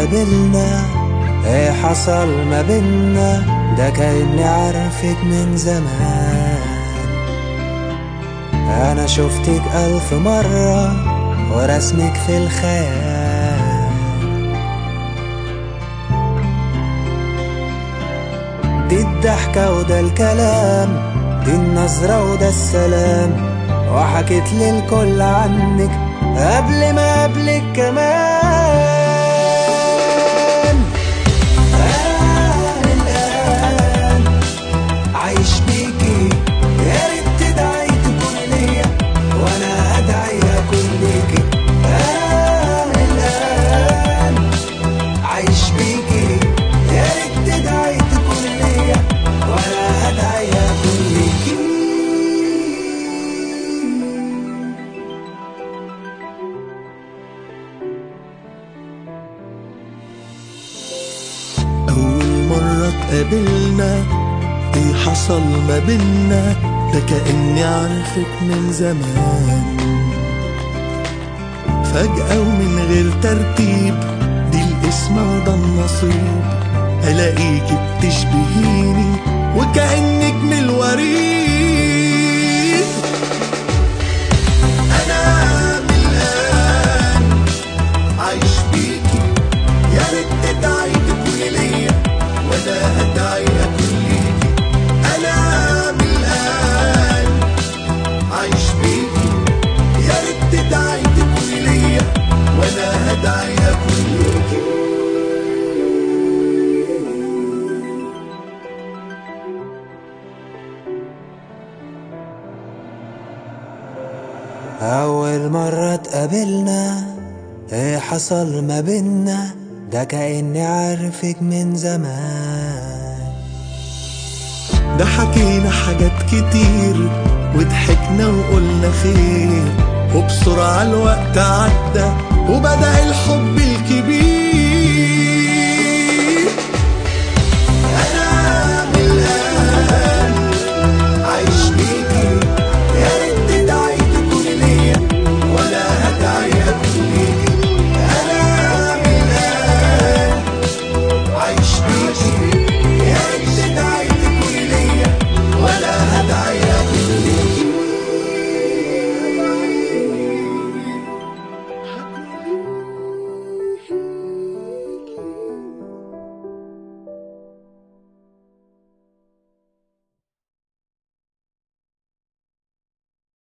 اتقابلنا ايه حصل ما بينا ده كأني عارفك من زمان انا شفتك الف مرة ورسمك في الخيال دي الضحكة وده الكلام دي النظرة وده السلام وحكيت للكل عنك قبل ما قبلك كمان أنا الآن عايش بيكي يا ريت تدعي تكون ليا وأنا أدعي أكون ليكي أنا الآن عايش بيكي يا ريت تدعي تكون ليا وأنا أدعي أكون ليكي أول مرة اتقابلنا ايه حصل ما بينا ده كأني عارفك من زمان فجأة ومن غير ترتيب دي القسمة وده النصيب ألاقيكي بتشبهيني وكأنك من الوريد أنا من الآن عايش بيكي يا ريت تدعي تكوني ليا وانا ادعي اكون ليكي انا من الان عايش بيكي يا ريت تدعي تكوني ليا وانا ادعي اكون ليكي أول مرة اتقابلنا ايه حصل ما بينا ده كأني عارفك من زمان ده حكينا حاجات كتير وضحكنا وقلنا خير وبسرعة الوقت عدى وبدأ الحب الكبير